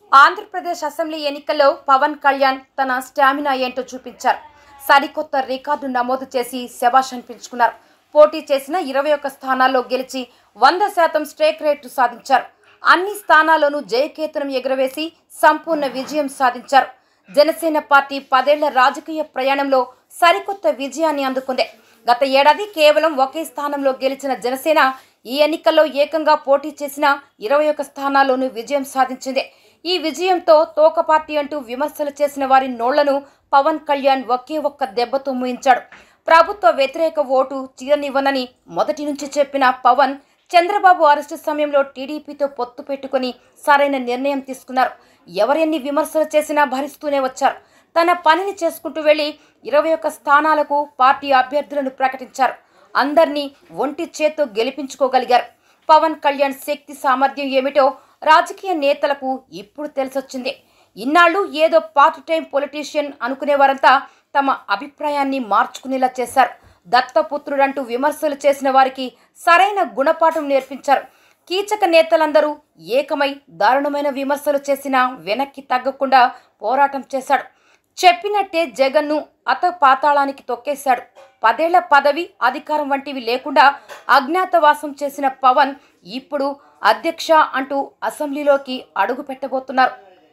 Andhra Pradesh assembly ఎన్నికల్లో పవన్ కళ్యాణ్ తన stamina ఏంటో చూపించారు సరికొత్త రికార్డు నమోదు చేసి శబాష్ అనిపించుకున్నారు పోటీ చేసిన ఇరవై ఒక్క స్థానాల్లో గెలిచి వంద శాతం స్ట్రేక్ రేటు సాధించారు అన్ని స్థానాల్లోనూ జయకేతనం ఎగురవేసి సంపూర్ణ విజయం సాధించారు జనసేన పార్టీ పదేళ్ల రాజకీయ ప్రయాణంలో సరికొత్త విజయాన్ని అందుకుంది గత ఏడాది కేవలం ఒకే స్థానంలో గెలిచిన జనసేన ఈ ఎన్నికల్లో ఏకంగా పోటీ చేసిన ఇరవై ఒక్క స్థానాల్లోనూ విజయం సాధించింది ఈ విజయంతో తోక పార్టీ అంటూ విమర్శలు చేసిన వారి నోళ్లను పవన్ కళ్యాణ్ ఒకే ఒక్క దెబ్బతో ముయించాడు ప్రభుత్వ వ్యతిరేక ఓటు చీరనివ్వనని మొదటి నుంచి చెప్పిన పవన్ చంద్రబాబు అరెస్టు సమయంలో టీడీపీతో పొత్తు పెట్టుకుని సరైన నిర్ణయం తీసుకున్నారు ఎవరెన్ని విమర్శలు చేసినా భరిస్తూనే వచ్చారు తన పనిని చేసుకుంటూ వెళ్లి ఇరవై ఒక్క స్థానాలకు పార్టీ అభ్యర్థులను ప్రకటించారు అందర్నీ ఒంటి చేత్తో గెలిపించుకోగలిగారు పవన్ కళ్యాణ్ శక్తి సామర్థ్యం ఏమిటో రాజకీయ నేతలకు ఇప్పుడు తెలిసొచ్చింది ఇన్నాళ్ళు ఏదో పార్ట్ టైం పొలిటీషియన్ అనుకునేవారంతా తమ అభిప్రాయాన్ని మార్చుకునేలా చేశారు దత్తపుత్రుడంటూ విమర్శలు చేసిన వారికి సరైన గుణపాఠం నేర్పించారు కీచక నేతలందరూ ఏకమై దారుణమైన విమర్శలు చేసినా వెనక్కి తగ్గకుండా పోరాటం చేశాడు చెప్పినట్టే జగన్ను అత పాతాళానికి తొక్కేశాడు పదేళ్ల పదవి అధికారం వంటివి లేకుండా అజ్ఞాతవాసం చేసిన పవన్ ఇప్పుడు అధ్యక్ష అంటూ అసెంబ్లీలోకి అడుగు పెట్టబోతున్నారు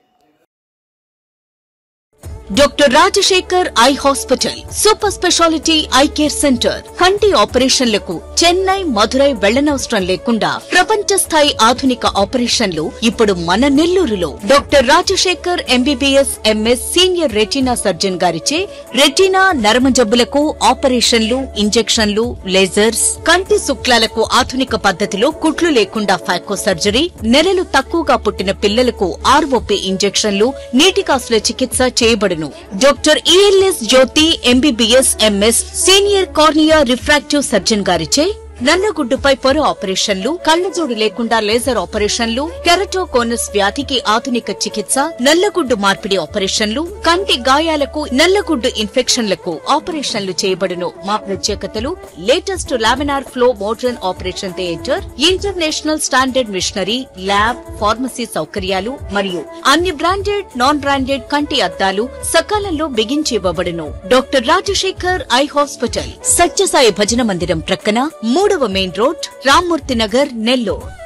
doctor Rajasekhar eye hospital super speciality eye care centre కంటి ఆపరేషన్లకు చెన్నై మధురై వెళ్లనవసరం లేకుండా ప్రపంచ స్థాయి ఆధునిక ఆపరేషన్లు ఇప్పుడు మన నెల్లూరులో doctor Rajasekhar MBBS MS senior retina surgeon గారిచే రెటీనా నరమ జబ్బులకు ఆపరేషన్లు ఇంజెక్షన్లు లేజర్స్ కంటి శుక్లాలకు ఆధునిక పద్ధతిలో కుట్లు లేకుండా ఫాకో సర్జరీ నెలలు తక్కువగా పుట్టిన పిల్లలకు ఆర్ఓపీ ఇంజెక్షన్లు నీటి కాసుల చికిత్స చేయబడును doctor ELS Jyothi MBBS MS senior cornea refractive surgeon గారిచే నల్లగుడ్డుపై పొర ఆపరేషన్లు కళ్లజోడు లేకుండా లేజర్ ఆపరేషన్లు కెరటోకోనస్ వ్యాధికి ఆధునిక చికిత్స నల్లగుడ్డు మార్పిడి ఆపరేషన్లు కంటి గాయాలకు నల్లగుడ్డు ఇన్ఫెక్షన్లకు ఆపరేషన్లు చేయబడును మా ప్రత్యేకతలు latest laminar flow modern operation theatre international standard machinery lab pharmacy సౌకర్యాలు మరియు అన్ని బ్రాండెడ్ నాన్ బ్రాండెడ్ కంటి అద్దాలు సకాలంలో బిగించి ఇవ్వబడును doctor Rajasekhar eye hospital Sathya Sai భజన మందిరం ప్రక్కన మూడవ మెయిన్ రోడ్ రామ్మూర్తి నగర్ నెల్లూరు